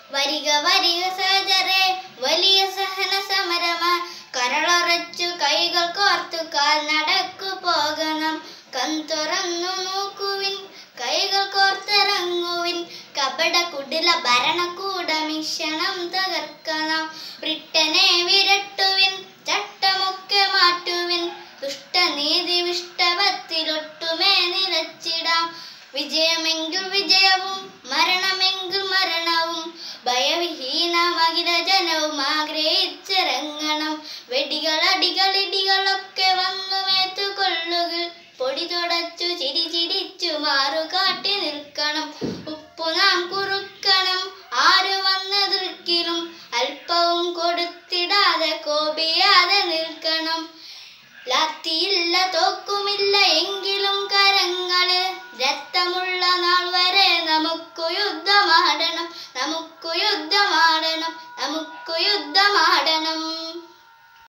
വരിക വരിക സഹചരെ വലിയ സഹന സമരമാ കരളറച്ചു കൈകൾ കോർത്തു കാൽ നടക്കു പോകണം കൺ തുറന്നു നോക്കുവിൻ കൈകൾ കോർത്തിറങ്ങുവിൻ കപട കുടില ഭരണകൂട മിഷണം തകർക്കണം ബ്രിട്ടനെ വിരട്ടുവിൻ ചട്ടമൊക്കെ മാറ്റുവിൻ ദുഷ്ടനീതി വിഷ്ടവത്തിലൊട്ടുമേ നിലച്ചിടാം വിജയമെങ്കിൽ വിജയവും മരണമെങ്കിൽ മരണവും ഭയവിഹീനമകില ജനവും ആഗ്രഹിച്ചിറങ്ങണം വെടികൾ അടികൾ ഇടികളൊക്കെ വന്നു മേത്തു കൊള്ളുകിൽ പൊടി തുട